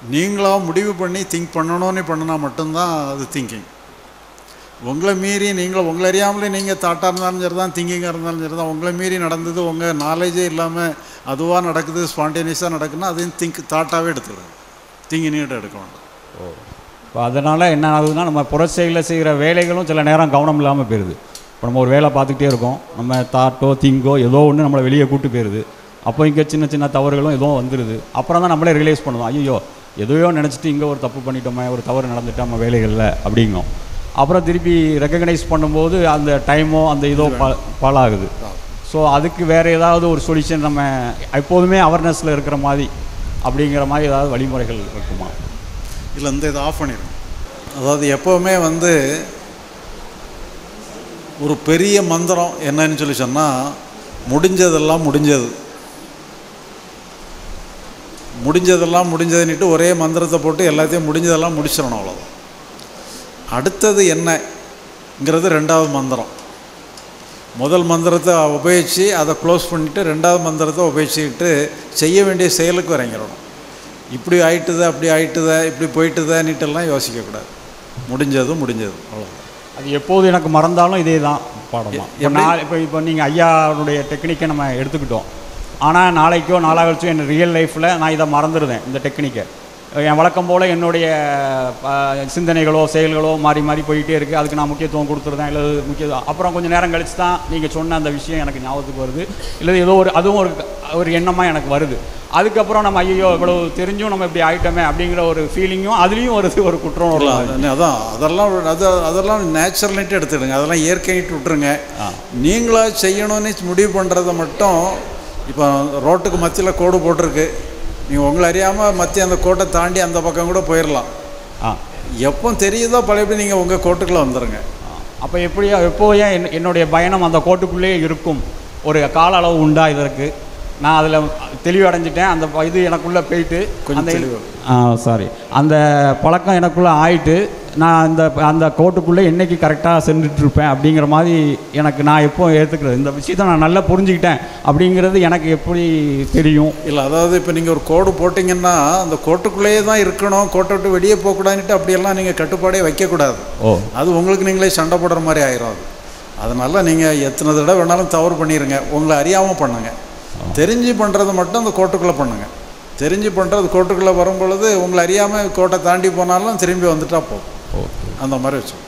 நீங்களாக முடிவு பண்ணி திங்க் பண்ணணும்னு பண்ணினா மட்டும்தான் அது திங்கிங் உங்களை மீறி நீங்களும் உங்களை அறியாமலே நீங்கள் தாட்டாக இருந்தாலும் சரி தான் திங்கிங்காக இருந்தாலும் சரி தான் உங்களை மீறி நடந்தது உங்கள் நாலேஜே இல்லாமல் அதுவாக நடக்குது ஸ்பான்டேனியஸாக நடக்குதுன்னா அதையும் திங்க் தாட்டாகவே எடுத்துக்கலாம் திங்கினிகிட்ட எடுக்க வேண்டாம் இப்போ அதனால் என்ன ஆகுதுன்னா நம்ம புறச்செயலில் செய்கிற வேலைகளும் சில நேரம் கவனம் இல்லாமல் போயிடுது இப்போ நம்ம ஒரு வேலை பார்த்துக்கிட்டே இருக்கோம் நம்ம தாட்டோ திங்கோ ஏதோ ஒன்று நம்மளை வெளியே கூட்டு போயிடுது அப்போ இங்கே சின்ன சின்ன தவறுகளும் ஏதோ வந்துடுது அப்புறம் தான் நம்மளே ரியலைஸ் பண்ணுவோம் ஐயோ எதையோ நினச்சிட்டு இங்கே ஒரு தப்பு பண்ணிட்டோமே ஒரு தவறு நடந்துட்டு நம்ம வேலைகளில் அப்படிங்கும் அப்புறம் திருப்பி ரெக்கக்னைஸ் பண்ணும்போது அந்த டைமோ அந்த இதோ பா பாழாகுது ஸோ அதுக்கு வேறு ஏதாவது ஒரு சொல்யூஷன் நம்ம எப்போதுமே அவேர்னஸில் இருக்கிற மாதிரி அப்படிங்கிற மாதிரி ஏதாவது வழிமுறைகள் இருக்குமா இல்லை இந்த இதை ஆஃப் பண்ணிடுங்க அதாவது எப்போவுமே வந்து ஒரு பெரிய மந்திரம் என்னன்னு சொல்லி சொன்னால் முடிஞ்சதெல்லாம் முடிஞ்சது முடிஞ்சதெல்லாம் முடிஞ்சதுன்னுட்டு ஒரே மந்திரத்தை போட்டு எல்லாத்தையும் முடிஞ்சதெல்லாம் முடிச்சிடணும் அவ்வளோதான் அடுத்தது என்னங்கிறது ரெண்டாவது மந்திரம் முதல் மந்திரத்தை உபயோகித்து அதை க்ளோஸ் பண்ணிவிட்டு ரெண்டாவது மந்திரத்தை உபயோகிச்சுக்கிட்டு செய்ய வேண்டிய செயலுக்கு இறங்கிடணும் இப்படி ஆயிட்டுதா அப்படி ஆயிட்டுதா இப்படி போயிட்டுதான்னுட்டெல்லாம் யோசிக்கக்கூடாது முடிஞ்சது முடிஞ்சது அவ்வளோதான் அது எப்போது எனக்கு மறந்தாலும் இதே தான் பாடமா எ- இப்போ நான் இப்போ இப்போ நீங்கள் ஐயாவுடைய டெக்னிக்கை நம்ம எடுத்துக்கிட்டோம் ஆனால் நாளைக்கோ நாளாக கழிச்சோ என் ரியல் லைஃப்பில் நான் இதை மறந்துடுவேன் இந்த டெக்னிக்கை என் வழக்கம் போல் என்னுடைய அஹ், சிந்தனைகளோ செயல்களோ மாறி மாறி போயிட்டே இருக்குது அதுக்கு நான் முக்கியத்துவம் கொடுத்துருந்தேன் இல்லை முக்கியத்துவம் அப்புறம் கொஞ்சம் நேரம் கழிச்சு தான் நீங்கள் சொன்ன அந்த விஷயம் எனக்கு ஞாபகத்துக்கு வருது இல்லை ஏதோ ஒரு அதுவும் ஒரு ஒரு எண்ணமாக எனக்கு வருது அதுக்கப்புறம் நம்ம ஐயோ இவ்வளோ தெரிஞ்சும் நம்ம இப்படி ஆயிட்டோமே அப்படிங்கிற ஒரு ஃபீலிங்கும் அதுலேயும் வருது ஒரு குற்றம் இல்லை வரலாம் அதான் அதெல்லாம் அது அதெல்லாம் நேச்சுரல்னிட்டு எடுத்துடுங்க அதெல்லாம் இயற்கைன்ட்டு விட்டுருங்க ஆ. நீங்களா செய்யணும்னு முடிவு பண்ணுறத மட்டும் இப்போ ரோட்டுக்கு மத்தியில் கோடு போட்டிருக்கு நீங்கள் உங்களை அறியாமல் மத்திய அந்த கோட்டை தாண்டி அந்த பக்கம் கூட போயிடலாம் ஆ எப்போ தெரியுதோ பழையபடி நீங்கள் உங்கள் கோட்டுக்குள்ளே வந்துடுங்க அப்போ எப்படியா எப்போ ஏன் என் என்னுடைய பயணம் அந்த கோட்டுக்குள்ளேயே இருக்கும் ஒரு கால அளவு உண்டா இதற்கு நான் அதில் தெளிவடைஞ்சிட்டேன் அந்த ப- இது எனக்குள்ளே போயிட்டு கொஞ்சம் அந்த தெளிவா. ஆ சாரி அந்த பழக்கம் எனக்குள்ளே ஆயிட்டு நான் அந்த அந்த கோட்டுக்குள்ளே என்னைக்கு கரெக்டாக சென்றுட்டு இருப்பேன் அப்படிங்கிற மாதிரி எனக்கு நான் எப்போ ஏற்றுக்கிறது இந்த விஷயத்தை நான் நல்லா புரிஞ்சுக்கிட்டேன் அப்படிங்கிறது எனக்கு எப்படி தெரியும் இல்லை அதாவது இப்போ நீங்கள் ஒரு கோடு போட்டிங்கன்னா அந்த கோட்டுக்குள்ளேயே தான் இருக்கணும் கோட்டை விட்டு வெளியே போகக்கூடாதுன்ட்டு அப்படியெல்லாம் நீங்கள் கட்டுப்பாடே வைக்கக்கூடாது ஓ அது உங்களுக்கு நீங்களே சண்டை போடுற மாதிரி ஆயிரும் அது அதனால் நீங்கள் எத்தனை தடவை வேணாலும் தவறு பண்ணிடுங்க உங்களை அறியாமல் பண்ணுங்க தெரிஞ்சு பண்ணுறது மட்டும் அந்த கோட்டுக்குள்ளே பண்ணுங்க தெரிஞ்சு பண்ணுறது கோட்டுக்குள்ளே வரும் பொழுது உங்களை அறியாமல் கோட்டை தாண்டி போனாலும் திரும்பி வந்துட்டா போதும் ஓகே அந்த மாதிரி வச்சு